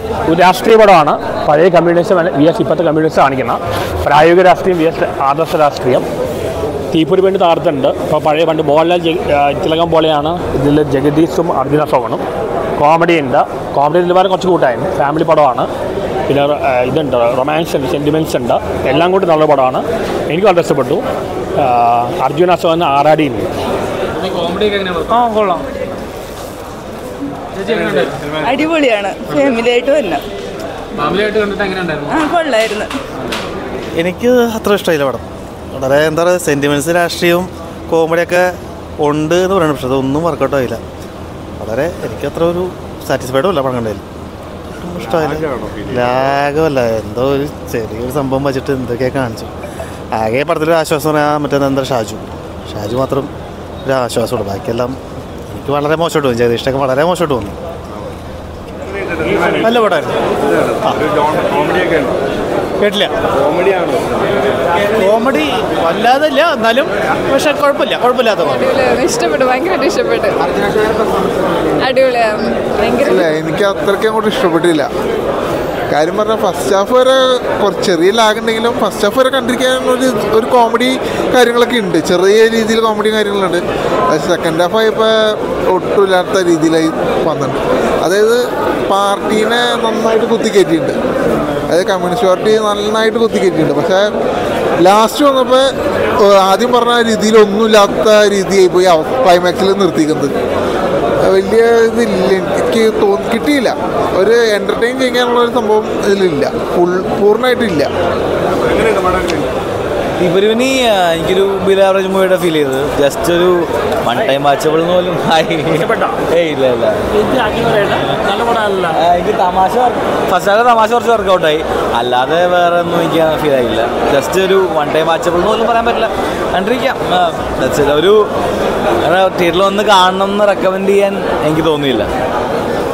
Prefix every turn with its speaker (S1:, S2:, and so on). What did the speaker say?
S1: ഒരു രാഷ്ട്രീയ പടമാണ് പഴയ കമ്മ്യൂണിസം വി എസ് ഇപ്പോഴത്തെ കമ്മ്യൂണിസം കാണിക്കുന്ന പ്രായോഗിക രാഷ്ട്രീയം വി എസ് ആദർശ രാഷ്ട്രീയം തീപ്പൊരി വേണ്ടി താർത്തുണ്ട് ഇപ്പോൾ പഴയ പണ്ട് മോഹൻലാൽ ജഗ- ആ, തിലകം പോലെയാണ് ഇതിൽ ജഗദീഷും അർജുന സോമനും കോമഡി ഉണ്ട് കോമഡി നിലവാരം കുറച്ച് കൂട്ടായിരുന്നു ഫാമിലി പടമാണ് പിന്നെ ആ, ഇതുണ്ട് റൊമാൻസ് ഉണ്ട് സെൻറ്റിമെൻറ്റ്സ് ഉണ്ട് എല്ലാം കൂടി നല്ല പടമാണ് എനിക്ക് വളരെ ഇഷ്ടപ്പെട്ടു ആ, അർജുന സോമൻ ആറാടിയുണ്ട്
S2: ആ കൊള്ളാം
S3: അടിപൊളിയാണ് ഫാമിലി ആയിട്ട് തന്നെ
S2: ഫാമിലിയായിട്ട് കണ്ടിട്ട് എങ്ങനെ ഉണ്ടായിരുന്നു
S3: ആ കൊള്ളായിരുന്നു
S4: എനിക്ക് അത്ര ഇഷ്ടമായില്ല പടം വളരെ എന്താ പറയുക സെൻറ്റിമെൻറ്റ്സ് രാഷ്ട്രീയവും കോമഡിയൊക്കെ ഉണ്ട് എന്ന് പറയുന്നത് പക്ഷെ അതൊന്നും വർക്കൗട്ട് ആയില്ല വളരെ എനിക്ക് അത്ര ഒരു സാറ്റിസ്ഫൈഡും അല്ല പടം കണ്ടതിൽ ഒട്ടും ഇഷ്ടമായില്ല ലാഗമല്ല എന്തോ ഒരു ചെറിയൊരു സംഭവം വെച്ചിട്ട് എന്തൊക്കെയാണ് കാണിച്ചു ആകെ പടത്തിലൊരു ആശ്വാസം പറയാൻ മറ്റേ എന്താ ഷാജു ഷാജു മാത്രം ഒരു ആശ്വാസമുള്ളൂ ബാക്കിയെല്ലാം എനിക്ക് വളരെ മോശമായിട്ട് തോന്നി ജഗദീഷിനൊക്കെ വളരെ മോശമായിട്ട് തോന്നി നല്ല പടമായിരുന്നു
S5: കേട്ടില്ല കോമഡി വല്ലാതല്ല എന്നാലും പക്ഷെ കുഴപ്പമില്ല കുഴപ്പമില്ലാത്ത പടം
S3: അടിപൊളിയാണ് ഇഷ്ടപ്പെട്ടു ഭയങ്കരമായിട്ട് ഇഷ്ടപ്പെട്ടു അടിപൊളിയാണ് ഭയങ്കര
S6: ഇല്ല എനിക്ക് അത്രയ്ക്ക് അങ്ങോട്ട് ഇഷ്ടപ്പെട്ടില്ല കാര്യം പറഞ്ഞാൽ ഫസ്റ്റ് ഹാഫ് വരെ കുറച്ച് ചെറിയ ലാഗ് ഉണ്ടെങ്കിലും ഫസ്റ്റ് ഹാഫ് വരെ കണ്ടിരിക്കാൻ ഒരു ഒരു കോമഡി കാര്യങ്ങളൊക്കെ ഉണ്ട് ചെറിയ രീതിയിൽ കോമഡി കാര്യങ്ങളുണ്ട് പക്ഷേ സെക്കൻഡ് ഹാഫ് ആയപ്പോൾ ഒട്ടുമില്ലാത്ത രീതിയിലായി വന്നിട്ടുണ്ട് അതായത് പാർട്ടീനെ നന്നായിട്ട് കുത്തിക്കയറ്റിയിട്ടുണ്ട് അതായത് കമ്മ്യൂണിസ്റ്റ് പാർട്ടി നന്നായിട്ട് കുത്തിക്കയറ്റിയിട്ടുണ്ട് പക്ഷേ ലാസ്റ്റ് വന്നപ്പോൾ ഏഹ്, ആദ്യം പറഞ്ഞ രീതിയിൽ ഒന്നുമില്ലാത്ത രീതിയായി പോയി ക്ലൈമാക്സിൽ നിർത്തിക്കുന്നത് വലിയ ഇതില്ല എനിക്ക് തോന്നി കിട്ടിയില്ല ഒരു എൻ്റർടൈൻ ചെയ്യാനുള്ള ഒരു സംഭവം ഇതിലില്ല ഫുൾ പൂർണ്ണമായിട്ടില്ല
S4: ഇവരിവനി എനിക്കൊരു ബിൽ ആവറേജ് മൂവിയുടെ ഫീൽ ചെയ്തത് ജസ്റ്റ് ഒരു വൺ ടൈം വാച്ചബിൾ പോലും ആയി ഏയ് ഇല്ല ഇല്ല
S1: നല്ല പടമല്ല
S4: ആ, എനിക്ക് തമാശ ഫസ്റ്റ് ആകെ തമാശ കുറച്ച് വർക്കൗട്ടായി അല്ലാതെ വേറെ ഒന്നും എനിക്ക് ഫീൽ ആയില്ല ജസ്റ്റ് ഒരു വൺ ടൈം വാച്ചബിൾ എന്ന് പോലും പറയാൻ പറ്റില്ല കണ്ടിരിക്കാം ആ, that's it. ഒരു തിയേറ്ററിൽ വന്ന് കാണണം എന്ന് റെക്കമെൻഡ് ചെയ്യാൻ എനിക്ക് തോന്നിയില്ല